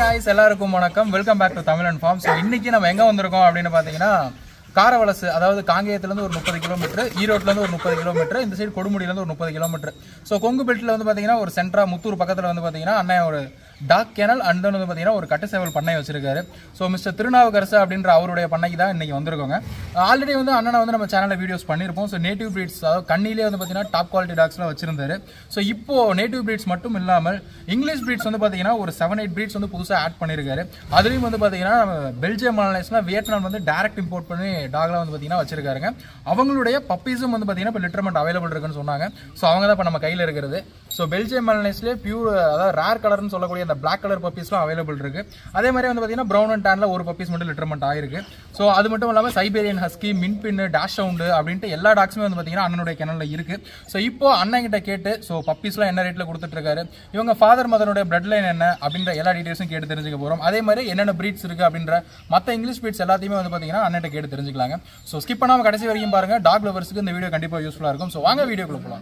Guys எல்லாருக்கும் வணக்கம் welcome back to Tamil and farm so இன்னைக்கு நம்ம எங்கே வந்திருக்கோம் அப்படின்னு பார்த்தீங்கன்னா காரவலசு அதாவது காங்கேயத்துலேருந்து ஒரு முப்பது கிலோமீட்டர் ஈரோட்லேருந்து ஒரு முப்பது கிலோமீட்டர் இந்த சைடு கொடுமுடியிலேருந்து ஒரு முப்பது கிலோமீட்டர் ஸோ கொங்கு பெல்ட்டில் வந்து பார்த்தீங்கன்னா ஒரு சென்ட்ரா முத்தூர் பக்கத்தில் வந்து பார்த்தீங்கன்னா அண்ணன் ஒரு டாக் கேனல் அண்ட் வந்து பார்த்தீங்கன்னா ஒரு கட்டு சேவல் பண்ணை வச்சிருக்காரு ஸோ மிஸ்டர் திருநாவுக்கரசு அப்படின்ற அவருடைய பண்ணைக்கு தான் இன்னைக்கு வந்திருக்கோங்க ஆல்ரெடி வந்து அண்ணனை வந்து நம்ம சேனலில் வீடியோஸ் பண்ணியிருப்போம் ஸோ நேட்டிவ் பிரீட்ஸ் அதாவது கண்ணிலே வந்து பார்த்தீங்கன்னா டாப் குவாலிட்டி டாக்ஸ்லாம் வச்சிருந்தாரு ஸோ இப்போ நேட்டிவ் பிரீட்ஸ் மட்டும் இல்லாமல் இங்கிலீஷ் பிரீட்ஸ் வந்து பார்த்தீங்கன்னா ஒரு செவன் எயிட் பிரீட்ஸ் வந்து புதுசாக ஆட் பண்ணியிருக்காரு அதுலேயும் வந்து பார்த்தீங்கன்னா நம்ம பெல்ஜியம் மாநிலஸ்லாம் வியட்நாம் வந்து டேரக்ட் இம்போர்ட் பண்ணி டாக்லாம் வந்து பார்த்தீங்கன்னா வச்சிருக்காருங்க அவங்களுடைய பப்பீஸும் வந்து பார்த்தீங்கன்னா இப்போ லிட்டர்மெண்ட் அவைலபிள் இருக்குன்னு சொன்னாங்க ஸோ அவங்க தான் இப்போ நம்ம கையில் இருக்கிறது ஸோ பெல்ஜியம் மாநிலஸ்லேயே பியூர் அதாவது ரேர் கலர்னு சொல்லக்கூடிய அந்த பிளாக் கலர் பப்பீஸ்லாம் அவைலபிள் இருக்கு அதே மாதிரி வந்து பார்த்தீங்கன்னா ப்ரௌன் அண்ட் டேனில் ஒரு பப்பீஸ் மட்டும் லிட்டர்மெண்ட் ஆயிருக்கு ஸோ அது மட்டும் இல்லாமல் Siberian husky min pin dachshund அப்படின்ட்டு எல்லா டாக்ஸுமே வந்து பார்த்தீங்கன்னா அண்ணனுடைய கிணலில் இருக்கு ஸோ இப்போ அண்ணன் கிட்ட கேட்டு ஸோ பப்பீஸ்லாம் என்ன ரேட்டில் கொடுத்துட்டு இருக்காரு இவங்க ஃபாதர் மதனுடைய பிளட் லைன் என்ன அப்படின்ற எல்லா டீடைல்ஸும் கேட்டு தெரிஞ்சுக்க போகிறோம் அதே மாதிரி என்னென்ன பிரீட்ஸ் இருக்கு அப்படின்ற மற்ற இங்கிலீஷ் பிரீட்ஸ் எல்லாத்தையுமே வந்து பார்த்தீங்கன்னா அண்ணன் கேட்டு தெரிஞ்சுக்கலாங்க ஸோ ஸ்கிப் பண்ணாமல் கடைசி வரைக்கும் பாருங்க டாக் லவர்ஸ்க்கு இந்த வீடியோ கண்டிப்பாக யூஸ்ஃபுல்லாக இருக்கும் ஸோ வாங்க வீடியோக்குள்ள போகலாம்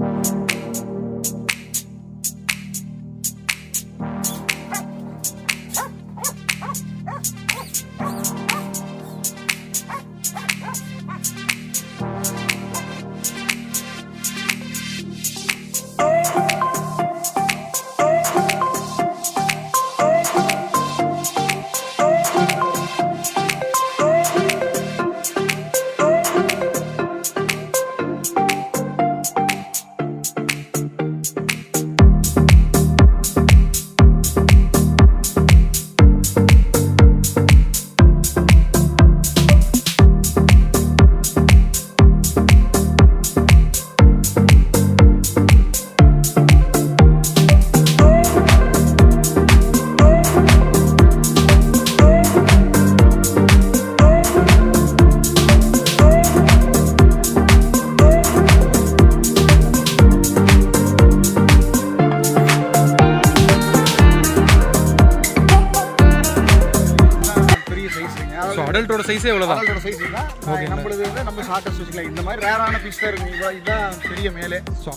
பெரிய சைஸுங்க ஸோ அடல்ட்டோட சைஸே இவ்வளோதான் அதோட சைஸ் தான் நம்மளுது வந்து நம்ம ஷார்ட்டஸ்ட் வச்சுக்கலாம் இந்த மாதிரி ரேரான பீஸ் தான் இருக்குங்க இவ்வளோ இதுதான் பெரிய மேலே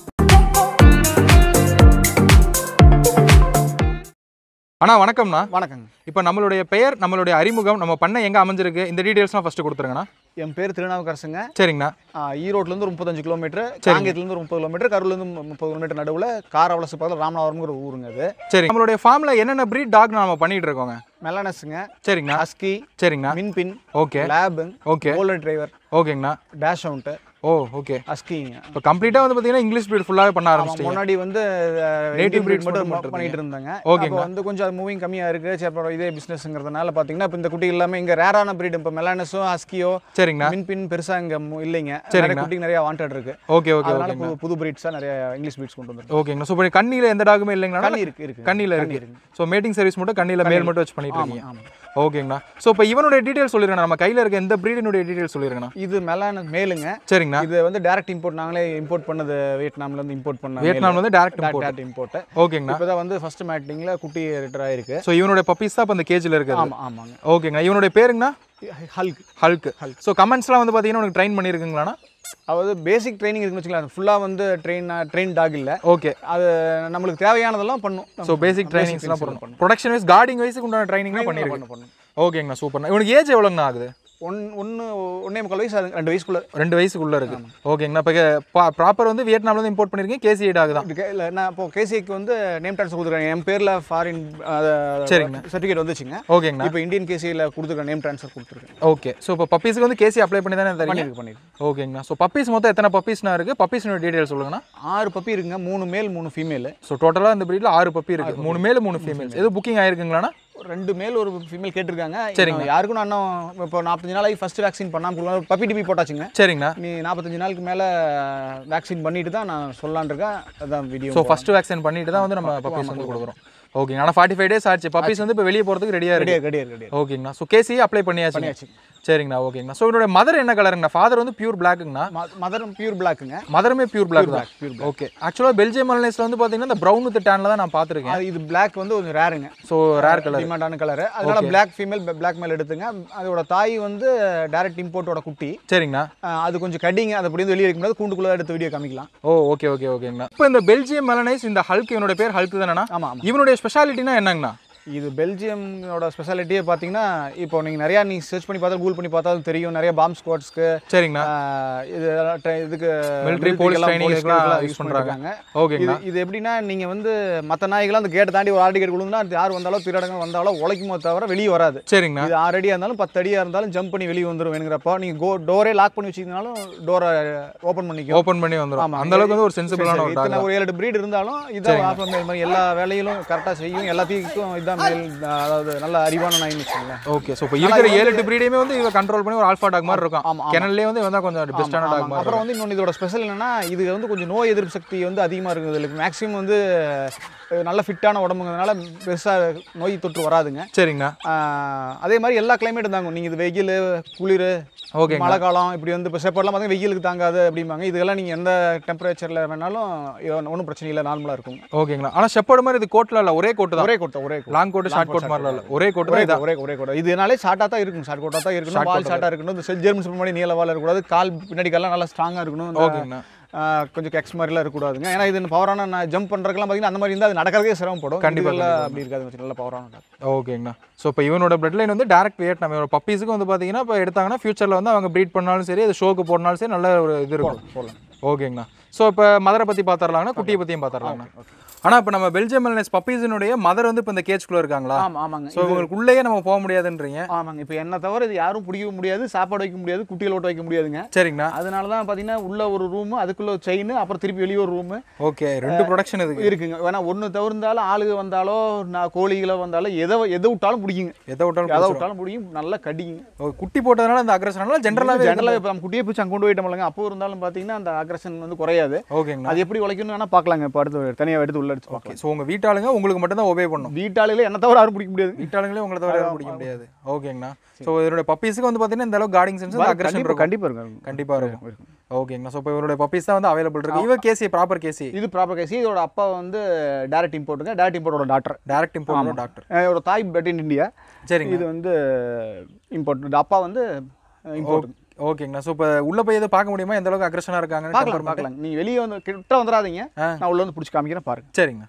அண்ணா வணக்கம்ண்ணா வணக்கங்க இப்போ நம்மளுடைய பெயர் நம்மளுடைய அறிமுகம் நம்ம பண்ண எங்கே அமைஞ்சிருக்கு இந்த டீடைல்ஸ்லாம் ஃபஸ்ட்டு கொடுத்துருங்கண்ணா என் பேர் திருநாவுக்கரசுங்க சரிங்கண்ணா ஆ, ஈரோட்லேருந்து ஒரு முப்பத்தஞ்சு கிலோமீட்டர் காங்கேயத்துலேருந்து ஒரு முப்பது கிலோமீட்டர் கரூர்லேருந்து முப்பது கிலோமீட்டர் நடுவில் காரவலசு பக்கத்தில் ராமநாதபுரம்ங்கிற ஊருங்க அது சரி நம்மளுடைய ஃபார்மில் என்னென்ன ப்ரீட் டாக் நம்ம பண்ணிட்டு இருக்கோங்க மெலனஸுங்க சரிங்கண்ணா ஹஸ்கி சரிங்கண்ணா மின்பின் ஓகே லேபுங் ஓகே கோல்டன் டிரைவர் ஓகேங்கண்ணா டேஷ் அவுண்ட்டு ஓ ஓகே ஹஸ்கிங்க இப்போ கம்ப்ளீட்டாக வந்து பார்த்தீங்கன்னா இங்கிலீஷ் ப்ரீட் ஃபுல்லாகவே பண்ண ஆரம்பிச்சிட்டீங்க முன்னாடி வந்து Native நேட்டிவ் breeds பிரீட் மட்டும் மட்டும் பண்ணிட்டு இருந்தாங்க ஓகேங்க. அப்போ வந்து கொஞ்சம் அது மூவிங் கம்மியாக இருக்குது சரி அப்புறம் இதே பிஸ்னஸ்ங்கிறதுனால பார்த்தீங்கன்னா இப்போ இந்த குட்டி எல்லாமே இங்கே ரேரான பிரீட் இப்போ மெலானஸோ ஹஸ்கியோ சரிங்கண்ணா மின்பின் பெருசாக இங்கே இல்லைங்க நிறைய குட்டி நிறைய வாண்டட் இருக்கு ஓகே ஓகே அதனால புது புது பிரீட்ஸாக நிறைய இங்கிலீஷ் பிரீட்ஸ் கொண்டு வந்துருக்கு ஓகேங்கண்ணா ஸோ இப்போ கண்ணியில் எந்த டாகுமே இல்லைங்கண்ணா கண்ணி இருக்கு இருக்கு கண்ணியில் இருக்கு ஸோ மேட்டிங் சர்வீஸ் மட்டும் கண்ணியில் மேல் மட்டும் வச்சு பண்ணிட்டு இருக்கீங்க ஆமாம் ஓகேங்கண்ணா ஸோ இப்போ இவனுடைய டீடைல்ஸ் சொல்லிருங்கண்ணா நம்ம கையில் இருக்க எந்த ப்ரீடினுடைய டீடைல்ஸ் சொல்லிருங்கண்ணா இது மெலான மேலுங்க சரிங்கண்ணா இது வந்து டைரக்ட் இம்போர்ட் நாங்களே இம்போர்ட் பண்ணது வியட்நாம்ல இருந்து இம்போர்ட் பண்ண வியட்நாம் வந்து டேரக்ட் டேரக்ட் இம்போர்ட் ஓகேங்கண்ணா இப்போ தான் வந்து ஃபர்ஸ்ட் மேட்டிங்ல குட்டி ரிட்டர் ஆயிருக்கு ஸோ இவனுடைய பப்பீஸ் தான் இப்போ இந்த கேஜில் இருக்குது ஆமா ஆமாங்க ஓகேங்கண்ணா இவனுடைய பேருங்கண்ணா ஹல்க் ஹல்க் ஸோ கமெண்ட்ஸ்லாம் வந்து பார்த்தீங்கன்னா உனக்கு ட்ரைன் பண்ணியிருக்குங்களாண்ணா அதாவது பேசிக் ட்ரைனிங் இருக்குன்னு வச்சுக்கலாம் ஃபுல்லாக வந்து ட்ரெயின் ட்ரெயின் டாக் இல்லை ஓகே அது நம்மளுக்கு தேவையானதெல்லாம் பண்ணும் ஸோ பேசிக் ட்ரைனிங்ஸ்லாம் பண்ணணும் ப்ரொடக்ஷன் வைஸ் கார்டிங் வைஸுக்கு உண்டான ட்ரைனிங்லாம் பண்ணியிருக்கேன் பண்ணணும் பண்ணணும் ஓகேங்கண்ணா சூப்பர்ண்ணா இவனுக்கு ஏஜ் எவ்வளோங்கண்ணா ஆகுது ஒன் ஒன்று ஒன்றே முக்கால் வயசு ஆகுது, ரெண்டு வயசுக்குள்ள ரெண்டு வயசுக்குள்ள இருக்கு ஓகேங்கண்ணா இப்போ ப்ராப்பர் வந்து வியட்நாம்ல இருந்து இம்போர்ட் பண்ணியிருக்கேன் கேசி டாக் தான் இருக்கு இல்லை நான் இப்போ கேசிக்கு வந்து நேம் ட்ரான்ஸ்ஃபர் கொடுத்துருக்கேன் என் பேரில் ஃபாரின் சரிங்கண்ணா. சர்டிஃபிகேட் வந்துச்சுங்க ஓகேங்கண்ணா இப்போ இந்தியன் கேசியில் கொடுத்துருக்கேன் நேம் ட்ரான்ஸ்ஃபர் கொடுத்துருக்கேன் ஓகே ஸோ இப்போ பப்பீஸ்க்கு வந்து கேசி அப்ளை பண்ணி தானே தரீங்க பண்ணியிருக்கு பண்ணியிருக்கு ஓகேங்கண்ணா ஸோ பப்பீஸ் மொத்தம் எத்தனை பப்பீஸ்னா இருக்கு பப்பீஸ்னோட டீடைல் சொல்லுங்கண்ணா ஆறு பப்பி இருக்குங்க மூணு மேல் மூணு ஃபீமேல் ஸோ டோட்டலாக இந்த ப்ரீடில் ஆறு பப்பி இருக்கு மூணு மேல் மூணு ஃபீமேல்ஸ் எது புக்கிங் ஆயிருக்குங்களாண்ணா ரெண்டு மேல் ஒரு ஃபீமேல் கேட்டிருக்காங்க சரிங்க. இன்னும் யாருக்கும் நான் இன்னும் இப்போ நாற்பத்தஞ்சு நாளாகி ஃபர்ஸ்ட் வேக்சின் பண்ணாமல் கொடுக்கலாம் பப்பி டிபி போட்டாச்சுங்க சரிங்கண்ணா நீ நாற்பத்தஞ்சு நாளுக்கு மேலே வேக்சின் பண்ணிட்டு தான் நான் சொல்லலான் இருக்கேன் அதான் வீடியோ ஸோ ஃபர்ஸ்ட் வேக்சின் பண்ணிட்டு தான் வந்து நம்ம பப்பீஸ் வந்து கொடுக்குறோம் ஓகேங்க ஆனால் ஃபார்ட்டி ஃபைவ் டேஸ் ஆச்சு பப்பீஸ் வந்து இப்போ வெளியே போகிறதுக்கு ரெடியாக இருக்கு கிடையாது கிடையாது கிடையாது ஓகேங்கண்ணா ஸோ கேசி அப்ளை பண்ணியாச்சு பண்ணியாச்சு சரிங்கண்ணா ஓகேங்கண்ணா ஸோ என்னோட மதர் என்ன கலருங்கண்ணா ஃபாதர் வந்து பியூர் பிளாக்குங்கண்ணா மதரும் பியூர் பிளாக்குங்க மதருமே பியூர் பிளாக் தான் ஓகே ஆக்சுவலாக பெல்ஜியம் மல்னேஸில் வந்து பார்த்தீங்கன்னா இந்த ப்ரௌன் வித் டேனில் தான் நான் பார்த்துருக்கேன் அது இது பிளாக் வந்து கொஞ்சம் ரேருங்க ஸோ ரேர் கலர் டிமாண்டான கலர் அதனால பிளாக் ஃபீமேல் பிளாக் மேல் எடுத்துங்க அதோட தாய் வந்து டைரக்ட் இம்போர்ட்டோட குட்டி சரிங்கண்ணா அஹ் அது கொஞ்சம் கடிங்க அதை அப்படி வந்து வெளியே வைக்க முடியாது கூண்டுக்குள்ள எடுத்து வீடியோ காமிக்கலாம் ஓ ஓகே ஓகே ஓகேங்கண்ணா இப்போ இந்த பெல்ஜியம் மெலனைஸ் இந்த ஹல்க் இவனோட பேர் ஹல்க் தானேண்ணா ஆமா ஆமா இவனுடைய ஸ்பெஷாலிட்டினா என்னங்கண்ணா இது பெல்ஜியமோட ஸ்பெஷாலிட்டியே பார்த்தீங்கன்னா இப்போ நீங்கள் நிறையா நீங்கள் சர்ச் பண்ணி பார்த்தா கூகுள் பண்ணி பார்த்தாலும் தெரியும் நிறைய பாம்ப் ஸ்குவாட்ஸ்க்கு சரிங்கண்ணா இது tra- இதுக்கு Military, military police எல்லாம் training police இதுக்கெல்லாம் எல்லாம் use use பண்றாங்க. பண்ணிருக்காங்க. ஓகேங்கண்ணா இது இது எப்படின்னா நீங்கள் வந்து மற்ற நாய்களாம் அந்த கேட்டை தாண்டி ஒரு ஆறு கேட் விழுந்தா அது யார் வந்தாலும் திருடங்கள் வந்தாலும் உழைக்குமோ தவிர வெளியே வராது சரிங்கண்ணா இது ஆறு அடியாக இருந்தாலும் பத்து அடியாக இருந்தாலும் ஜம்ப் பண்ணி வெளியே வந்துடும் வேணுங்கிறப்போ நீங்கள் கோ டோரே லாக் பண்ணி வச்சிருந்தாலும் டோரை ஓப்பன் பண்ணிக்கும் ஓபன் பண்ணி வந்துரும் ஆமா. அந்த அளவுக்கு வந்து ஒரு சென்சிபிளான ஒரு இத்தனை ஒரு ஏழு எட்டு breed இருந்தாலும் இதான் ஆஃப் இந்த மாதிரி எல்லா வேலையிலும் கரெக்டாக செய்யும் எல்லாத்தையும் இதான் மேல் அதாவது நல்ல அறிவான நாய்னு வச்சுக்கோங்களேன் ஓகே ஸோ இப்போ இருக்கிற ஏழு எட்டு பிரீடையுமே வந்து இவ கண்ட்ரோல் பண்ணி ஒரு ஆல்ஃபா டாக் மாதிரி இருக்கும் ஆமா, ஆமா. கிணல்லே வந்து இவன் தான் கொஞ்சம் பெஸ்ட்டான டாக் மாதிரி அப்புறம் வந்து இன்னொன்று இதோட ஸ்பெஷல் என்னன்னா இது வந்து கொஞ்சம் நோய் எதிர்ப்பு சக்தி வந்து அதிகமாக இருக்குது இதுல மேக்ஸிமம் வந்து அஹ், நல்ல ஃபிட்டான உடம்புங்கிறதுனால பெருசாக நோய் தொற்று வராதுங்க சரிங்கண்ணா ஆஹ், அதே மாதிரி எல்லா கிளைமேட்டும் தாங்க நீங்கள் இது வெயில் குளிர் ஓகேங்க மழை காலம் இப்படி வந்து இப்போ செப்பர்லாம் பார்த்தீங்கன்னா வெயிலுக்கு தாங்காது அப்படிம்பாங்க இதுக்கெல்லாம் நீங்கள் எந்த டெம்பரேச்சரில் வேணாலும் ஒன்றும் பிரச்சனை இல்லை நார்மலாக இருக்கும் ஓகேங்களா ஆனா ஷெப்பர்டு மாதிரி இது கோட்ல இல்ல ஒரே கோட்டு தான் ஒரே கோட்டை ஒரே கோட்டை. லாங் கோட் ஷார்ட் கோட் மாதிரிலாம் இல்ல ஒரே கோட் ஒரே தான் இதான் ஒரே ஒரே கூட இதனாலே ஷார்ட்டாக தான் இருக்கும் ஷார்ட் கோட்டாக தான் இருக்கணும் Short வால் coat ஷார்ட்டாக இருக்கணும் இந்த ஜெர்மன் சிப்பர் மாதிரி நீள வால் இருக்கக்கூடாது கால் பின்னாடி கால்லாம் நல்லா ஸ்ட்ராங்காக இருக்கணும் இந்த, ஓகேங்கண்ணா ஆஹ், கொஞ்சம் கெக்ஸ் மாதிரிலாம் இருக்கக்கூடாதுங்க ஏன்னா இது பவரான நான் ஜம்ப் பண்ணுறதுக்கெல்லாம் பார்த்தீங்கன்னா அந்த மாதிரி இருந்தால் அது நடக்கிறதே சிரமப்படும் கண்டிப்பா, கண்டிப்பாக அப்படி இருக்காது நல்ல பவரான ஓகேங்கண்ணா ஸோ இப்போ இவனோட பிளட் லைன் வந்து டேரக்ட் வேட் நம்ம பப்பீஸுக்கு வந்து பார்த்தீங்கன்னா இப்போ எடுத்தாங்கன்னா ஃபியூச்சரில் வந்து அவங்க ப்ரீட் பண்ணாலும் சரி அது ஷோக்கு போடனாலும் சரி நல்ல ஒரு இது இருக்கும் போடலாம் ஓகேங்கண்ணா ஸோ இப்போ மதரை பற்றி பார்த்துடலாங்கண்ணா குட்டியை பற்றியும் பார்த்துடலாங்கண்ணா ஆனால் இப்போ நம்ம பெல்ஜியம் மெல்னஸ் பப்பீஸினுடைய மதர் வந்து இப்போ இந்த கேஜ்குள்ளே இருக்காங்களா ஆமாம் ஆமாங்க ஸோ இவங்களுக்கு உள்ளேயே நம்ம போக முடியாதுன்றீங்க ஆமாங்க இப்போ என்ன தவிர இது யாரும் பிடிக்க முடியாது சாப்பாடு வைக்க முடியாது குட்டிகள் ஓட்ட வைக்க முடியாதுங்க சரிங்கண்ணா அதனால தான் பார்த்தீங்கன்னா உள்ள ஒரு ரூமு அதுக்குள்ள ஒரு செயின் அப்புறம் திருப்பி வெளியே ஒரு ரூமு ஓகே ரெண்டு ப்ரொடக்ஷன் இதுக்கு இருக்குங்க வேணா ஒன்று தவிர்ந்தாலும் ஆளுக வந்தாலோ நான் கோழிகளை வந்தாலும் எதை எதை விட்டாலும் பிடிக்குங்க எதை விட்டாலும் எதை விட்டாலும் பிடிக்கும் நல்லா கடிக்குங்க ஓ, குட்டி போட்டதுனால அந்த அக்ரஷனால ஜென்ரலாகவே ஜெனரலாக இப்போ நம்ம குட்டியை பிடிச்சி அங்கே கொண்டு போயிட்டோம்லங்க அப்போ இருந்தாலும் பார்த்தீங்கன்னா அந்த அக்ரஷன் வந்து குறையாது ஓகேங்கண்ணா அது எப்படி உழைக்கணும்னு வேணா பார்க்கலாங்க இப்போ அடுத்து தனியாக எடுத்து உள்ள எடுத்து பார்க்கலாம் ஸோ உங்கள் வீட்டாளுங்க உங்களுக்கு மட்டும்தான் ஒபே பண்ணும் வீட்டாளில என்ன தவிர யாரும் பிடிக்க முடியாது வீட்டாளுங்களே உங்களை தவிர யாரும் பிடிக்க முடியாது ஓகேங்கண்ணா ஸோ இதோட பப்பீஸுக்கு வந்து பார்த்தீங்கன்னா இந்த அளவுக்கு கார்டிங் சென்ஸ் அக்ரஷன் கண்டிப்பாக இருக்கும் கண்டிப்பாக இருக்கும் கண்டிப்பாக இருக்கும் ஓகேங்கண்ணா ஸோ இப்போ இவருடைய பப்பீஸ் தான் வந்து அவைலபிள் இருக்கு இவ கேசி ப்ராப்பர் கேசி இது ப்ராப்பர் கேஸ் இதோட அப்பா வந்து டேரக்ட் இம்போர்ட்டுங்க டேரக்ட் இம்போர்ட்டோட டாக்டர் டேரக்ட் இம்போர்ட் டாக்டர் இதோட தாய் பெட் இன் இந்தியா சரிங்க இது வந்து இம்போர்ட் அப்பா வந்து இம்போர்ட் ஓகேங்கண்ணா ஸோ இப்போ உள்ள போய் எதை பார்க்க முடியுமா எந்த அளவுக்கு அக்ரஷனாக இருக்காங்கன்னு பார்க்கலாம் confirm பார்க்கலாம் நீங்க வெளியே வந்து கிட்ட வந்துடாதீங்க ஆ. நான் உள்ள வந்து பிடிச்சி காமிக்கிறேன் பாருங்க சரிங்கண்ணா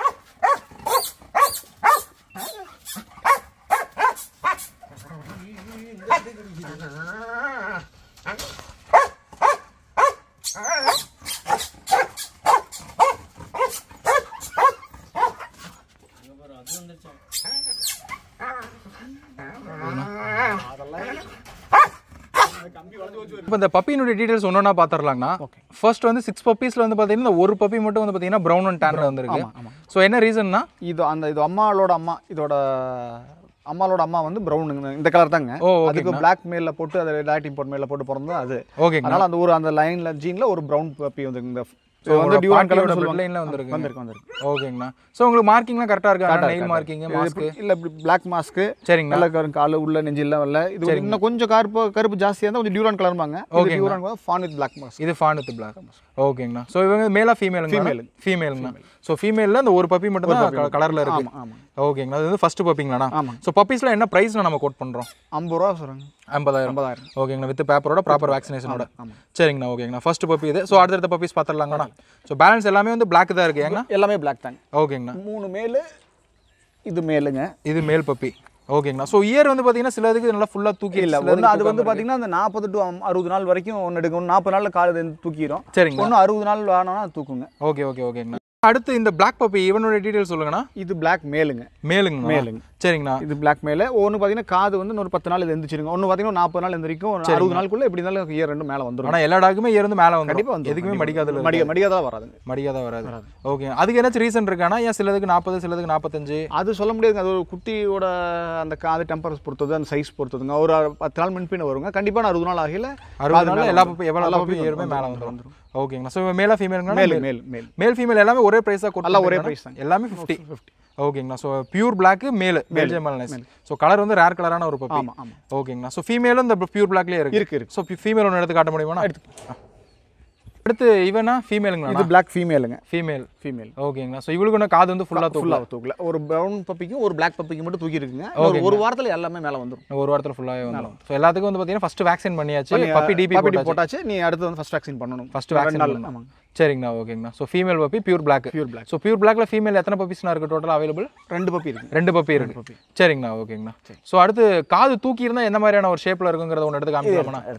இப்போ இந்த பப்பியினுடைய டீடைல்ஸ் ஒன்றா பார்த்துடலாங்கண்ணா ஃபர்ஸ்ட் வந்து சிக்ஸ் பப்பீஸ்ல வந்து பார்த்தீங்கன்னா இந்த ஒரு பப்பி மட்டும் வந்து பார்த்தீங்கன்னா ப்ரௌன் அண்ட் டேன்ல வந்திருக்கு ஸோ என்ன ரீசன்னா இது அந்த இது அம்மாளோட அம்மா இதோட அம்மாளோட அம்மா வந்து ப்ரௌனுங்க இந்த கலர் தாங்க ஓ அதுக்கு பிளாக் மேல போட்டு அது டாக்ட் இம்போர்ட் மேல போட்டு பிறந்தது அது ஓகேங்கண்ணா அதனால அந்த ஒரு அந்த லைன்ல ஜீன்ல ஒரு ப்ரவுன் பப்பி வந்து இந்த ஸோ இது வந்து டியூரான் கலர் கலர் சொல்லுவாங்க லைனில் வந்திருக்கு வந்திருக்கு வந்திருக்கு ஓகேங்கண்ணா ஸோ உங்களுக்கு மார்க்கிங்லாம் கரெக்டாக இருக்கா Correct ஆ நெயில் இருக்கு, மார்க்கிங் இது மாஸ்க்கு எப்படி- இல்ல இப்படி பிளாக் மாஸ்க்கு சரிங்கண்ணா நல்ல கரு காலு உள்ள நெஞ்செல்லாம் வரல இது வந்து இன்னும் கொஞ்சம் கருப்பு கருப்பு ஜாஸ்தியா இருந்தா கொஞ்சம் டியூரான் கலர்பாங்க Okay. டியூரான் ஃபான் வித் பிளாக் மாஸ்க் இது ஃபான் வித் பிளாக் ஓகேங்கண்ணா ஸோ இவங்க மேலா ஃபீமேலுங்க Female. ஃபீமேலுங்கண்ணா ஸோ ஃபீமேலில் அந்த ஒரு பப்பி மட்டும் தான் கலரில் இருக்கு ஆமா ஆமா ஓகேங்கண்ணா அது வந்து ஃபர்ஸ்ட் பப்பிங்கண்ணா ஆமா ஸோ பப்பீஸ்லாம் என்ன ப்ரைஸில் நம்ம கோட் பண்ணுறோம் ஐம்பது ரூபா சொல்றாங்க ஐம்பதாயிரம் ஐம்பதாயிரம் ஓகேங்கண்ணா வித் பேப்பரோட ப்ராப்பர் வேக்சினேஷனோட ஆமா சரிங்கண்ணா ஓகேங்கண்ணா ஃபர்ஸ்ட் பப்பி இது ஸோ அடுத்தடுத்த பப்பீஸ் பார்த்துடலாங்கண்ணா ஸோ பேலன்ஸ் எல்லாமே வந்து பிளாக் தான் இருக்கு ஏங்கண்ணா எல்லாமே பிளாக் தாங்க ஓகேங்கண்ணா மூணு மேலு இது மேலுங்க இது மேல் பப்பி ஓகேங்கண்ணா ஸோ இயர் வந்து பார்த்தீங்கன்னா சில இதுக்கு நல்லா ஃபுல்லாக தூக்கி இல்ல சில ஒன்று இதுக்கு அது வந்து தூக்காம பாத்தீங்கன்னா அந்த நாற்பது டு அறுபது நாள் வரைக்கும் ஒன்று எடுக்கும் ஒன்று நாற்பது நாள்ல கால் இது தூக்கிடும் இருக்கு. சரிங்கண்ணா ஒன்று அறுபது நாள் ஆனோன்னா அது தூக்குங்க ஓகே ஓகே ஓகேங்கண்ணா அடுத்து இந்த பிளாக் பப்பி இவனோட டீடைல் சொல்லுங்கண்ணா இது பிளாக் மேலுங்க மேலுங்கண்ணா மேலுங்க சரிங்கண்ணா இது பிளாக் மேல ஒன்று பார்த்தீங்கன்னா காது வந்து ஒரு பத்து நாள் இது எந்திரிச்சிருங்க ஒன்று பார்த்தீங்கன்னா நாற்பது நாள் எந்திரிக்கும் ஒரு அறுபது நாளுக்குள்ள எப்படி இருந்தாலும் இயர் ரெண்டு மேலே வந்துடும் ஆனா எல்லா டாக்குமே இருந்து மேலே வந்து கண்டிப்பா வந்து எதுக்குமே மடிக்காதுல மடிக்க மடிக்காதான் வராதுங்க மடிக்காத வராது ஓகே அதுக்கு ஏதாச்சும் ரீசன் இருக்கானா ஏன் சிலதுக்கு நாற்பது சிலதுக்கு நாற்பத்தஞ்சு அது சொல்ல முடியாதுங்க அது ஒரு குட்டியோட அந்த காது டெம்பரஸ் பொறுத்தது அந்த சைஸ் பொறுத்ததுங்க ஒரு பத்து நாள் முன்பின் வருங்க கண்டிப்பா நான் அறுபது நாள் ஆகல அறுபது நாள்ல எல்லா பப்பி எல்லா எவ்வளோ பப்பி பப்பியும் ஏறுமே மேலே வந்துரும், வந்துடும் ஓகேங்கண்ணா ஸோ மேலா ஃபீமேலுங்களா மேல் மேல் மேல் மேல் ஃபீமேல் எல்லாமே ஒரே ப்ரைஸாக கொடுத்து எல்லாம் ஒரே price தாங்க. எல்லாமே ஃபிஃப்டி ஓகேங்கண்ணா so pure black male Belgium Malinois so colour வந்து ரேர் கலரான ஒரு பப்பி ஆமா ஆமா ஓகேங்கண்ணா ஸோ ஃபீமேலும் இந்த பியூர் பிளாக்லேயே இருக்கு இருக்கு இருக்கு ஸோ ஃபீமேல் ஒன்று எடுத்து காட்ட முடியுமா ஆ. அடுத்து இவனா ஃபீமேலுங்களா இது பிளாக் ஃபீமேலுங்க ஃபீமேல் ஃபீமேல் ஓகேங்கண்ணா ஸோ இவளுக்கு ஒன்று காது வந்து ஃபுல்லாக தூக்கல ஃபுல்லாக தூக்கல ஒரு ப்ரௌன் பப்பிக்கும் ஒரு பிளாக் பப்பிக்கும் மட்டும் தூக்கி இருக்குங்க ஒரு ஒரு வாரத்துல எல்லாமே மேலே வந்துடும் ஒரு வாரத்தில் ஃபுல்லாகவே வந்துடும் ஸோ எல்லாத்துக்கும் வந்து பார்த்தீங்கன்னா ஃபர்ஸ்ட் வேக்சின் பண்ணியாச்சு பப்பி டிபி பப்பி போட்டாச்சு போட்டாச்சு நீ அடுத்து வந்து ஃபர்ஸ்ட் வேக்சின் பண்ணணும் ஃபர்ஸ்ட் ரெண்டு வேக்சின் நாள் பண்ணணும் ஆமாங்க சரிங்கண்ணா ஓகேங்கண்ணா so female puppy pure black pure black so pure பிளாக்ல ஃபீமேல் எத்தனை பப்பீஸ்னா இருக்கு டோட்டல் அவைலபிள் ரெண்டு பப்பி இருக்கு ரெண்டு பப்பி இருக்கு சரிங்கண்ணா ஓகேங்கண்ணா ஸோ அடுத்து காது தூக்கி இருந்தா எந்த மாதிரியான ஒரு ஷேப்ல இருக்குங்கிறத ஒன்று எடுத்து காமிக்கலாமா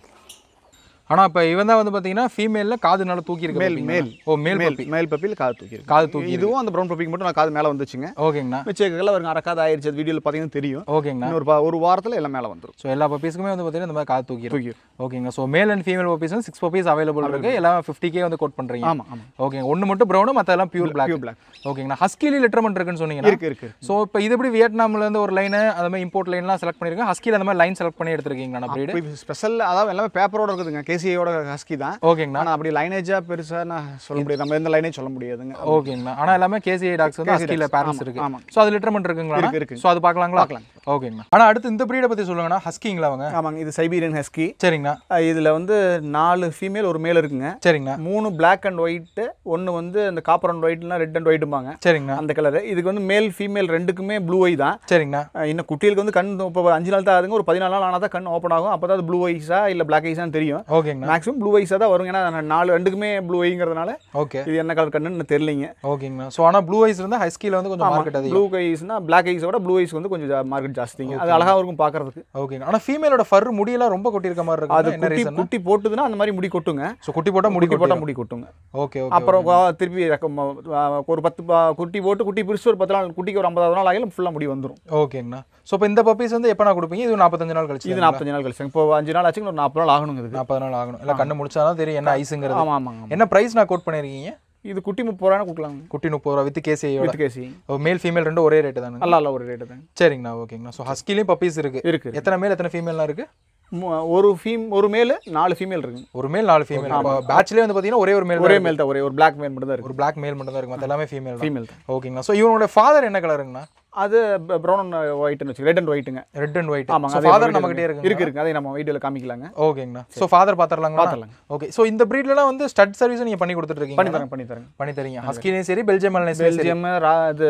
ஆனா இப்போ இவன் தான் வந்து பாத்தீங்கன்னா ஃபீமேல்ல காது நல்லா தூக்கி இருக்கு மேல் பாத்தீங்களா? மேல் ஓ மேல் மேல் பப்பி மேல் பப்பியில் காது தூக்கி இருக்கு காது தூக்கி இதுவும் அந்த ப்ரௌன் பப்பிக்கு மட்டும் நான் காது மேலே வந்துச்சுங்க ஓகேங்கண்ணா மிச்சக்கெல்லாம் ஒரு அரைக்காது ஆயிடுச்சு அது வீடியோவில் பார்த்தீங்கன்னா தெரியும் ஓகேங்கண்ணா இன்னொரு பா- ஒரு வாரத்தில் எல்லாம் மேலே வந்துடும் ஸோ எல்லா பப்பீஸ்க்குமே வந்து பார்த்தீங்கன்னா இந்த மாதிரி காது தூக்கி இருக்கு தூக்கி ஓகேங்க so male and female puppies வந்து சிக்ஸ் பப்பீஸ் அவைலபிள் இருக்கு எல்லாம் ஃபிஃப்டி கே வந்து கோட் பண்றீங்க ஆமாம் ஆமாம் ஓகேங்க ஒன்று மட்டும் ப்ரௌனு மற்றெல்லாம் பியூர் பிளாக் பியூர் பிளாக் ஓகேங்கண்ணா ஹஸ்கிலி லிட்டர்மெண்ட் இருக்குன்னு சொன்னீங்கன்னா இருக்கு இருக்கு ஸோ இப்போ இது எப்படி வியட்நாம்ல இருந்து ஒரு லைன் அது மாதிரி இம்போர்ட் லைன்லாம் செலக்ட் பண்ணிருக்கேன் ஹஸ்கில அந்த மாதிரி லைன் செலக்ட் பண்ணி எடுத்திருக்கீங்களா பிரீடு இப்போ ஸ்பெஷல் அதாவது எல்லாமே பேப்பரோட இருக்குதுங்க கேசிஐயோட ஹஸ்கி தான் ஓகேங்கண்ணா ஆனால் அப்படி லைனேஜாக பெருசாக நான் சொல்ல முடியாது நம்ம எந்த லைனே சொல்ல முடியாதுங்க ஓகேங்கண்ணா ஆனா எல்லாமே கேசிஐ டாக்ஸ் வந்து ஹஸ்கில பேரண்ட்ஸ் இருக்கு ஆமாம் ஸோ அது லிட்டர்மெண்ட் இருக்குங்களா இருக்கு, இருக்கு. ஸோ அது பார்க்கலாங்களா பார்க்கலாம். ஓகேங்கண்ணா ஆனா அடுத்து இந்த பிரீடை பத்தி சொல்லுங்கண்ணா ஹஸ்கிங்களா அவங்க ஆமாங்க இது சைபீரியன் ஹஸ்கி சரிங்கண்ணா இதில் வந்து நாலு ஃபீமேல் ஒரு மேல் இருக்குங்க சரிங்கண்ணா மூணு பிளாக் அண்ட் ஒயிட்டு ஒன்று வந்து அந்த காப்பர் அண்ட் ஒயிட்னா ரெட் அண்ட் ஒயிட்டும்பாங்க சரிங்கண்ணா அந்த கலரு இதுக்கு வந்து மேல் ஃபீமேல் ரெண்டுக்குமே ப்ளூ ஐ தான் சரிங்கண்ணா அஹ் இன்னும் குட்டிகளுக்கு வந்து கண் இப்போ அஞ்சு நாள் தான் ஆகுதுங்க ஒரு பதினாலு நாள் ஆனால் தான் கண் ஓப்பன் ஆகும் அப்போ தான் அது ப்ளூ ஐஸா இல்லை பிளாக் ஐஸான்னு தெரியும் ஓகேங்கண்ணா மேக்ஸிமம் ப்ளூ ஐஸாக தான் வரும் ஏன்னா நான் நாலு ரெண்டுக்குமே ப்ளூ ஐங்கிறதுனால ஓகே இது என்ன கலர் கண்ணுன்னு தெரியலிங்க ஓகேங்கண்ணா ஸோ ஆனா ப்ளூ ஐஸ் இருந்தால் ஹஸ்கில வந்து கொஞ்சம் மார்க்கெட் அதிகம் ப்ளூ ஐஸ்னா பிளாக் ஐஸை விட ப்ளூ ஐஸ் வந்து கொஞ்சம் மார்க்கெட் ஜாஸ்திங்க அது அழகாக இருக்கும் பார்க்கறதுக்கு ஓகேங்க ஆனா ஃபீமேலோட ஃபர் முடியெல்லாம் ரொம்ப கொட்டியிருக்க மாதிரி அது இருக்கு என்ன குட்டி ரீசன் குட்டி போட்டுதுன்னா அந்த மாதிரி முடி கொட்டுங்க ஸோ குட்டி போட்டா முடி குட்டி போட்டால் போட்டா முடி கொட்டுங்க ஓகே ஓகே அப்புறம் வா- திருப்பி ரக்கம், ஆ, ஒரு பத்து பா- குட்டி போட்டு குட்டி பிரிச்சு ஒரு பத்து நாள் குட்டிக்கு ஒரு ஐம்பதாவது நாள் ஆகிலும் ஃபுல்லாக முடி வந்துடும் ஓகேங்கண்ணா ஸோ இப்போ இந்த பப்பீஸ் வந்து எப்போ நான் கொடுப்பீங்க இது நாற்பத்தஞ்சு நாள் கழிச்சு இது நாற்பத்தஞ்சு நாள் கழிச்சு இப்போ அஞ்சு நாள் ஆச்சுங்க ஒரு நாற்பது நாள் ஆகணுங்க இதுக்கு நாற்பது நாள் ஆகணும் இல்லை கண்ணு முடிச்சாதான் தெரியும் என்ன ஐஸுங்கிறது ஆமாம் ஆமாங்க என்ன ப்ரைஸ் நான் கோட் பண்ணியிருக்கீங்க இது குட்டி முப்பது ரூபா கொடுக்கலாங்க குட்டி முப்பது ரூபா with கேசியோட with KC male female ரெண்டும் ஒரே ரேட்டு தானே நல்லா இல்லை ஒரு ரேட்டு தாங்க சரிங்கண்ணா ஓகேங்கண்ணா ஸோ ஹஸ்கிலையும் பப்பீஸ் இருக்கு இருக்கு எத்தனை மேல் எத்தனை ஃபீமேல்லாம் இருக்கு மு- ஒரு ஃபீம் ஒரு மேல் நாலு ஃபீமேல் இருக்குங்க ஒரு மேல் நாலு ஃபீமேல் பேட்ச்லேயே வந்து பார்த்தீங்கன்னா ஒரே ஒரு மேல் ஒரே மேல் தான் ஒரே ஒரு பிளாக் மேல் மட்டும் தான் இருக்கு ஒரு பிளாக் மேல் மட்டும் தான் இருக்கு மற்ற எல்லாமே ஃபீமேல் தான் ஃபீமேல் தான் ஓகேங்கண்ணா ஸோ இவனோட ஃபாதர் என்ன கலருங்கண்ணா அது ப்ரௌன் அண்ட் ஒயிட்னு வச்சு ரெட் அண்ட் ஒயிட்டுங்க ரெட் அண்ட் ஒயிட் ஆமாங்க ஸோ அது ஃபாதர் நம்ம நம்மகிட்டே இருக்கு இருக்கு இருக்கு அதை நம்ம வீடியோவில் காமிக்கலாங்க ஓகேங்கண்ணா ஸோ ஃபாதர் பார்த்துடலாங்களா பார்த்துடலாங்க. ஓகே ஸோ இந்த ப்ரீட்லலாம் வந்து ஸ்டட் சர்வீஸ் நீங்கள் பண்ணி கொடுத்துட்டு பண்ணி இருக்கீங்க தரேன் பண்ணி தரேங்க பண்ணி தரீங்க ஹஸ்கிலையும் சரி பெல்ஜியம் மலையும் சரி பெல்ஜியம் ரா இது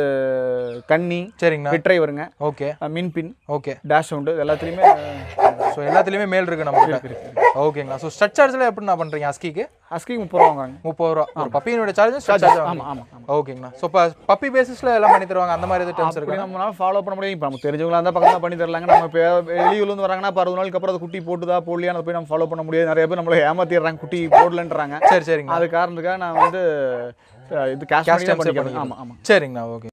கன்னி சரிங்கண்ணா விட்ரை வருங்க ஓகே மின்பின் ஓகே டேஷ் உண்டு எல்லாத்துலேயுமே ஸோ எல்லாத்துலேயுமே மேல் இருக்கு நம்ம ஓகேங்கண்ணா ஸோ ஸ்டட் சார்ஜில் எப்படி நான் பண்ணுறீங்க ஹஸ்கிக்கு ஹஸ்கி முப்பது ரூபா வாங்குறாங்க முப்பது ரூபா ஒரு பப்பியினோட சார்ஜ் ஸ்டட் சார்ஜ் ஆமாம் ஆமாம் ஆமாம் ஓகேங்கண்ணா ஸோ இப்போ பப்பி பேசிஸில் எல்லாம் பண்ணி தருவாங்க அந்த மாதிரி எதுவும் டெம்ஸ் அப்படி இருக்கு நம்மளால ஃபாலோ பண்ண முடியும் இப்போ நமக்கு தெரிஞ்சவங்களா இருந்தால் பக்கத்தில் பண்ணி தரலாங்க நம்ம இப்போ வெளியூர்லேருந்து வராங்கன்னா இப்போ அறுபது நாளுக்கு அப்புறம் அது குட்டி போட்டுதா போடலையா அதை போய் நம்ம ஃபாலோ பண்ண முடியாது நிறைய பேர் நம்மளை ஏமாத்திடுறாங்க குட்டி போடலன்றாங்க சரி சரிங்க அது காரணத்துக்காக நான் வந்து அஹ், இது கேஷ் Cash பண்ணி terms ஏ பண்ணிக்கிறேன் பண்ணிக்கிறேன். ஆமாம் ஆமாம் சரிங்கண்ணா ஓகே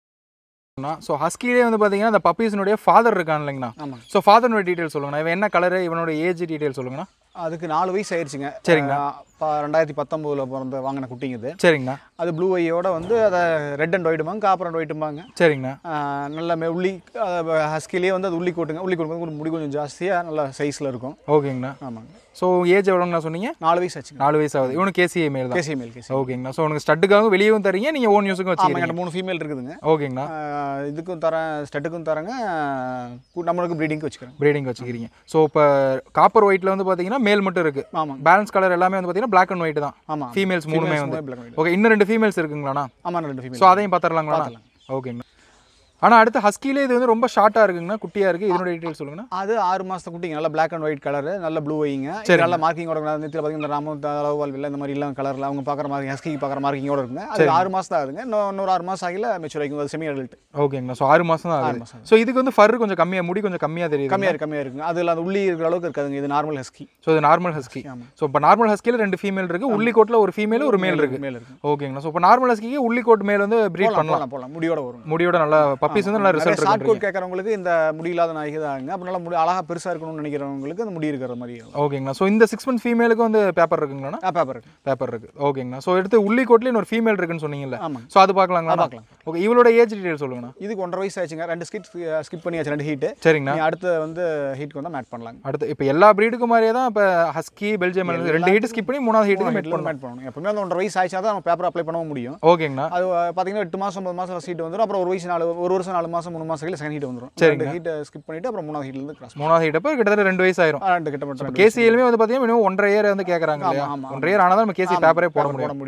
ஸோ ஹஸ்கிலே வந்து பார்த்தீங்கன்னா அந்த பப்பீஸினுடைய ஃபாதர் இருக்கான் இல்லைங்கண்ணா ஆமாம் ஸோ ஃபாதர்னுடைய டீட்டெயில் சொல்லுங்கண்ணா இவன் என்ன கலரு இவனோட ஏஜ் டீட்டெயில் சொல்லுங்கண்ணா அதுக்கு நாலு வயசு ஆயிடுச்சுங்க சரிங்கண்ணா. அஹ், ப- ரெண்டாயிரத்தி பத்தொம்போதில் பிறந்த வாங்கின குட்டிங்க இது சரிங்கண்ணா அது ப்ளூ ஐயோட வந்து அதை ரெட் அண்ட் ஒயிட்டுமாங்க காப்பர் அண்ட் ஒயிட்டுமாங்க சரிங்கண்ணா ஆஹ் நல்ல மெ- உள்ளி ஹஸ்கிலேயே வந்து அது உள்ளி கோட்டுங்க உள்ளி கோட்டு வந்து முடி கொஞ்சம் ஜாஸ்தியாக நல்ல சைஸில் இருக்கும் ஓகேங்கண்ணா ஆமாங்க ஸோ ஏஜ் எவ்வளோங்கண்ணா சொன்னீங்க நாலு வயசு ஆச்சுங்க நாலு வயசு ஆகுது இவனுக்கு கேசிஏ மேல் தான் கேசி மேல் கேசி ஓகேங்கண்ணா ஸோ உனக்கு ஸ்டட்டுக்காகவும் வெளியவும் தரீங்க நீங்கள் ஓன் யூஸுக்கும் ஆமாங்க வச்சுக்கிறீங்க என்கிட்ட மூணு ஃபீமேல் இருக்குதுங்க ஓகேங்கண்ணா ஆஹ் இதுக்கும் தரேன் ஸ்டட்டுக்கும் தரேங்க கு- நம்மளுக்கு ப்ரீடிங்க்கு வச்சுக்கிறேன் ப்ரீடிங் வச்சுக்கிறீங்க ஸோ இப்போ காப்பர் ஒயிட்டில் வந்து பார்த்தீங்கன்னா மேல் மட்டும் இருக்கு ஆமாங்க பேலன்ஸ் கலர் எல்லாமே வந்து பார்த்தீங்கன்னா பிளாக் அண்ட் ஒயிட் தான் ஆமாம் ஃபீமேல்ஸ் மூணுமே வந்து black and white. ஓகே இன்னும் ரெண்டு ஃபீமேல்ஸ் இருக்குங்களாண்ணா ஆமாம் ரெண்டு ஃபீமேல் ஸோ அதையும் பார்த்துடலாங்களா ஓகேங்கண்ணா ஆனால் அடுத்து ஹஸ்கிலே இது வந்து ரொம்ப ஷார்ட்டாக இருக்குங்கண்ணா குட்டியாக இருக்குது இதனோட டீட்டெயில் சொல்லுங்கண்ணா அது ஆறு மாதத்து குட்டிங்க நல்ல பிளாக் அண்ட் ஒயிட் கலர் நல்ல ப்ளூ வைங்க நல்ல மார்க்கிங்கோட நெத்தியில் பார்த்தீங்கன்னா ராமம் அளவு இல்லை இந்த மாதிரி எல்லாம் கலரில் அவங்க பார்க்குற மாதிரி ஹஸ்கி பார்க்குற மார்க்கிங்கோட இருக்குங்க அது ஆறு மாதம் தான் ஆகுதுங்க இன்னும் இன்னொரு ஆறு மாதம் ஆகல மெச்சூர் ஆகிக்கும் அது செமி அடல்ட் ஓகேங்கண்ணா ஸோ ஆறு மாதம் தான் ஆகுது ஸோ இதுக்கு வந்து ஃபர் கொஞ்சம் கம்மியாக முடி கொஞ்சம் கம்மியாக தெரியுது கம்மியாக இருக்கு கம்மியாக இருக்குங்க அதில் அந்த உள்ளி இருக்கிற அளவுக்கு இருக்காதுங்க இது நார்மல் ஹஸ்கி ஸோ இது நார்மல் ஹஸ்கி ஆமாம். ஸோ இப்போ நார்மல் ஹஸ்கியில் ரெண்டு ஃபீமேல் இருக்கு உள்ளிக்கோட்டில் ஒரு ஃபீமேல் ஒரு மேல் இருக்கு மேல் இருக்கு ஓகேங்கண்ணா ஸோ இப்போ நார்மல் ஹஸ்கிக்கு உள்ளிக்கோட் மேல் வந்து ப்ரீட் பண்ணலாம் போகலாம் போகலாம் முடியோட வரும் முடியோட நல்லா பப்பீஸ் வந்து நல்லா ரிசல்ட் ஷார்ட் இருக்கு கோட் கேட்குறவங்களுக்கு இந்த முடி இல்லாத நாய்க்கு தாங்க அப்போ நல்லா முடி அழகாக பெருசாக இருக்கணும்னு நினைக்கிறவங்களுக்கு அந்த முடி இருக்கிற மாதிரி ஓகேங்கண்ணா ஸோ இந்த சிக்ஸ் மந்த் ஃபீமேலுக்கு வந்து பேப்பர் இருக்குங்கண்ணா பேப்பர் இருக்கு பேப்பர் இருக்கு ஓகேங்கண்ணா ஸோ எடுத்து உள்ளிக்கோட்லேயே இன்னொரு ஃபீமேல் இருக்குன்னு சொன்னீங்கல்ல ஆமாங்க ஸோ அது பார்க்கலாங்களா பார்க்கலாம். ஓகே இவளோட ஏஜ் டீடைல் சொல்லுங்கண்ணா இதுக்கு ஒன்றரை வயசு ஆச்சுங்க ரெண்டு ஸ்கிப் ஸ்கிப் பண்ணியாச்சு ரெண்டு ஹீட்டு சரிங்கண்ணா நீ அடுத்து வந்து ஹீட்டுக்கு வந்து மேட் பண்ணலாங்க அடுத்து இப்போ எல்லா ப்ரீடுக்கும் மாதிரியே தான் இப்போ ஹஸ்கி பெல்ஜியம் ரெண்டு ஹீட் ஸ்கிப் பண்ணி மூணாவது ஹீட்டுக்கு மேட் பண்ணலாம் மேட் பண்ணணும் எப்பவுமே அந்த ஒன்றரை வயசு ஆயிடுச்சா தான் நம்ம பேப்பர் அப்ளை பண்ணவும் முடியும் ஓகேங்கண்ணா அது பார்த்தீங்கன்னா எட்டு மாதம் ஒன்பது மாதம் சீட் வந்துடும் அப்புறம் ஒரு வயசு நாலு ஒரு வருஷம் நாலு மாதம் மூணு மாதம் செகண்ட் ஹீட் வந்துடும் ரெண்டு ஹீட்டை ஸ்கிப் பண்ணிட்டு அப்புறம் மூணாவது ஹீட்லேருந்து கிராஸ் மூணாவது ஹீட் அப்போ கிட்டத்தட்ட ரெண்டு வயசு ஆயிரும் ரெண்டு கிட்ட மட்டும் ரெண்டு கேசிஎலுமே வந்து பார்த்தீங்கன்னா மினிமம் ஒன்றரை இயர் வந்து கேட்குறாங்க இல்லையா ஆமா, ஒன்றரை இயர் ஆனால் தான் நம்ம கேசி பேப்பரே போட பேப்பர் முடியும் போட முடியும்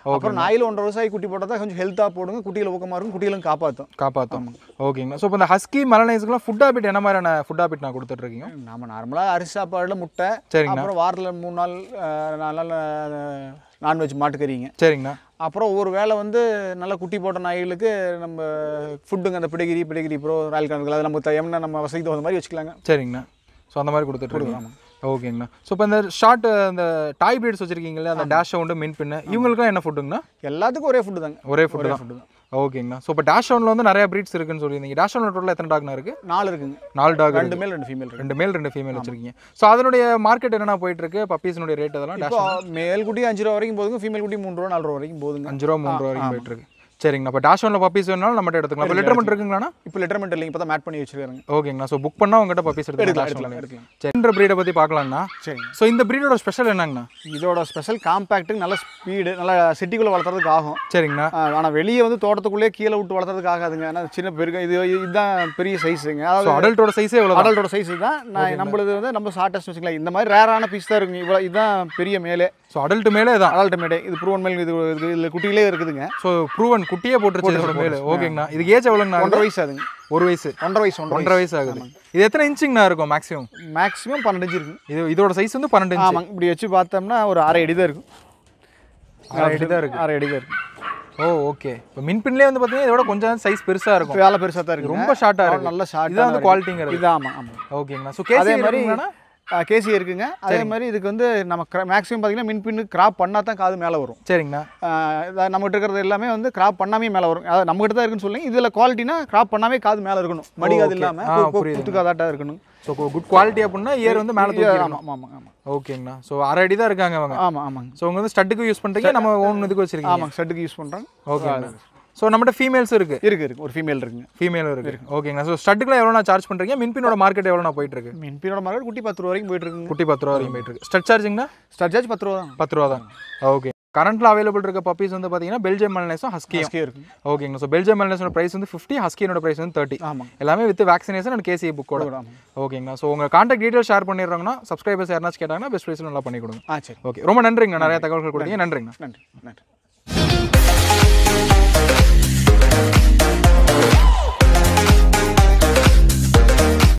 அப்புறம் நாயில் ஒன்றரை வருஷம் ஆகி குட்டி போட்டால் தான் கொஞ்சம் ஹெல்த்தாக போடுங்க குட்டிகளை ஊக்கமாக இருக்கும் குட்டிகளும் காப்பாற்றும் காப்பாற்றும் ஓகேங்கண்ணா ஸோ இப்போ இந்த ஹஸ்கி மலனைஸ்க்குலாம் ஃபுட் ஹாபிட் என்ன மாதிரியான ஃபுட் ஹாபிட் நான் கொடுத்துட்ருக்கீங்க நம்ம நார்மலாக அரிசி சாப்பாடுல முட்டை சரிங்கண்ணா அப்புறம் வாரத்தில் மூணு நாள் அஹ், நாலு நாள் நான்வெஜ் மாட்டுக்கறிங்க சரிங்கண்ணா அப்புறம் ஒவ்வொரு வேளை வந்து நல்ல குட்டி போட்ட நாய்களுக்கு நம்ம ஃபுட்டுங்க அந்த பிடிகிரி பிடிகிரி ப்ரோ ராயல் கணக்கில் அது நம்ம தேவையான நம்ம வசதிக்கு தகுந்த மாதிரி வச்சுக்கலாங்க சரிங்கண்ணா ஸோ அந்த மாதிரி கொடுத்துட்ருக்கீங்க ஓகேங்கண்ணா ஸோ இப்போ இந்த ஷார்ட் அந்த டாய் பிரீட்ஸ் வச்சிருக்கீங்களே அந்த டேஷ் சவுண்டு மின் பின்னு இவங்களுக்குலாம் என்ன ஃபுட்டுங்கண்ணா எல்லாத்துக்கும் ஒரே ஃபுட்டு தாங்க ஒரே ஃபுட்டு தான் ஃபுட்டு தான் ஓகேங்கண்ணா ஸோ இப்போ டேஷ் சவுண்டில் வந்து நிறைய பிரீட்ஸ் இருக்குன்னு சொல்லியிருந்தீங்க டேஷ் சவுண்டில் டோட்டல் எத்தனை டாக்னா இருக்குது நாலு இருக்குங்க நாலு டாக் ரெண்டு மேல் ரெண்டு ஃபீமேல் இருக்கு ரெண்டு மேல் ரெண்டு ஃபீமேல் வச்சிருக்கீங்க ஸோ அதனுடைய மார்க்கெட் என்னென்ன போயிட்டு இருக்கு பப்பீஸினுடைய ரேட் அதெல்லாம் இப்போ மேல் குட்டி அஞ்சு ரூபா வரைக்கும் போதுங்க ஃபீமேல் குட்டி மூணு ரூபா நாலு ரூபா வரைக்கும் போதுங்க அஞ்சு ரூபா மூணு ரூபா வரைக்கும் போயிட்டு இருக்கு சரிங்கண்ணா இப்போ டேஷ் ஒன்ல பப்பீஸ் வேணாலும் நம்மகிட்ட எடுத்துக்கலாம் இப்போ லிட்டர்மெண்ட் இருக்குங்களாண்ணா இப்போ லெட்டர்மெண்ட் இல்லைங்க இப்போ தான் மேட் பண்ணி வச்சிருக்காங்க ஓகேங்கண்ணா ஸோ புக் பண்ணால் உங்ககிட்ட பப்பீஸ் எடுக்கலாம் எடுத்துக்கலாம் எடுக்கலாம் எடுக்கலாம் சரி இந்த ப்ரீடை பற்றி பார்க்கலாங்கண்ணா சரிங்க ஸோ இந்த ப்ரீடோட ஸ்பெஷல் என்னங்கண்ணா இதோட ஸ்பெஷல் காம்பேக்ட்டுக்கு நல்ல ஸ்பீடு நல்ல சிட்டிக்குள்ளே வளர்த்துறதுக்கு ஆகும் சரிங்கண்ணா ஆனால் வெளியே வந்து தோட்டத்துக்குள்ளேயே கீழே விட்டு வளர்த்துறதுக்கு ஆகாதுங்க ஏன்னா சின்ன பெருக்க இது இதுதான் பெரிய சைஸுங்க ஸோ அதாவது அடல்ட்டோட சைஸே எவ்வளோ அடல்ட்டோட சைஸ் தான் நான் நம்மளது வந்து நம்ம ஷார்ட்டஸ்ட் வச்சுக்கலாம் இந்த மாதிரி ரேரான பீஸ் தான் இருக்குங்க இவ்வளோ இதுதான் பெரிய மேலே ஸோ அடல்ட் மேலே தான் அடல்ட் மேடே இது ப்ரூவன் மேல் இது இது இதில் குட்டியிலே இருக்குதுங்க ஸோ ப்ரூவன் குட்டியே போட்டுருச்சு இதோட மேலே ஓகேங்கண்ணா இதுக்கு ஏஜ் எவ்வளோங்கண்ணா ஒன்றரை வயசு ஆகுதுங்க ஒரு வயசு ஒன்றரை வயசு ஒன்றரை ஒன்றரை வயசு ஆகுது இது எத்தனை இன்ச்சுங்கண்ணா இருக்கும் மேக்ஸிமம் மேக்ஸிமம் பன்னெண்டு இன்ச்சு இருக்குங்க இது இதோட சைஸ் வந்து பன்னெண்டு இன்ச் ஆமாங்க இப்படி வச்சு பார்த்தோம்னா ஒரு அரை அடி தான் இருக்கும் அரை அடி தான் இருக்கு அரை அடி தான் இருக்கும் ஓ ஓகே இப்போ மின்பின்லேயே வந்து பார்த்தீங்கன்னா இதோட கொஞ்சம் சைஸ் பெருசாக இருக்கும் வேலை பெருசாக தான் இருக்கு ரொம்ப ஷார்ட்டாக இருக்கு நல்ல ஷார்ட் இதுதான் வந்து குவாலிட்டிங்கிறது இது ஆமாம் ஆமாம் ஓகேங்கண்ணா ஸோ கேசி அதே மாதிரி இருக்குங்கண்ணா கேசி இருக்குங்க அதே மாதிரி இதுக்கு வந்து நம்ம மேக்ஸிமம் பார்த்தீங்கன்னா மின் பின்னு கிராப் பண்ணால் தான் காது மேலே வரும் சரிங்கண்ணா ஆஹ் இதா நம்மகிட்ட இருக்கிறது எல்லாமே வந்து கிராப் பண்ணாமே மேலே வரும் அதாவது நம்மகிட்ட தான் இருக்குன்னு சொல்லுங்க இதில் குவாலிட்டினா கிராப் பண்ணாமே காது மேலே இருக்கணும் மடி காது okay. இல்லாமல் ஆ, புரியுதுங்க. குத்து காதாட்டா இருக்கணும் ஸோ குட் குவாலிட்டி அப்படின்னா இயர் வந்து மேலே தூக்கி ஆமாம் ஆமாம் ஆமாம் ஓகேங்கண்ணா ஸோ அரை அடி தான் இருக்காங்க அவங்க ஆமாம் ஆமாங்க ஸோ உங்க வந்து ஸ்டட்டுக்கு யூஸ் பண்ணுறீங்க நம்ம ஓன் இதுக்கு வச்சிருக்கீங்க ஆமாங்க ஷெட்டுக்கு யூஸ் பண்ணுறாங்க ஓகேங்கண்ணா ஸோ நம்மகிட்ட ஃபீமேல்ஸ் இருக்கு இருக்கு இருக்கு ஒரு ஃபீமேல் இருக்குங்க ஃபீமேலும் இருக்கு ஓகேங்கண்ணா ஸோ ஸ்டட்டுக்குலாம் எவ்வளோ சார்ஜ் பண்ணுறீங்க மின்பினோட மார்க்கெட் எவ்வளோ போயிட்டு இருக்கு மின்பினோட மார்க்கெட் குட்டி பத்து ரூபா வரைக்கும் போயிட்டு இருக்குங்க குட்டி பத்து ரூபா வரைக்கும் போயிட்டு இருக்கு ஸ்டட் சார்ஜிங்கண்ணா ஸ்டார் சார்ஜ் பத்து ரூபா தான் பத்து ரூபா தான் ஓகே கரண்ட்ல அவைலபிள் இருக்க பப்பீஸ் வந்து பார்த்தீங்கன்னா பெல்ஜியம் மல்னேஸும் ஹஸ்கியும் ஹஸ்கே இருக்குங்க ஓகேங்க ஸோ பெல்ஜியம் மல்னேஸோட ப்ரைஸ் வந்து ஃபிஃப்டி ஹஸ்கியோட ப்ரைஸ் வந்து தேர்ட்டி ஆமாங்க எல்லாமே வித் வேக்சினேஷன் அண்ட் கேசி புக்கோட ஆமாங்க ஓகேங்கண்ணா ஸோ உங்கள் கான்டாக்ட் டீட்டெயில் ஷேர் பண்ணிடுறாங்கன்னா சப்ஸ்கிரைபர்ஸ் யாருனாச்சும் கேட்டாங்கன்னா பெஸ்ட் ப்ரைஸில் நல்லா பண்ணி கொடுங்க ஆ சரி ஓகே ரொம்ப நன்றிங்க நிறைய தகவல்கள் கொடுத்தீங்க நன்றிங்க நன்றி நன்றி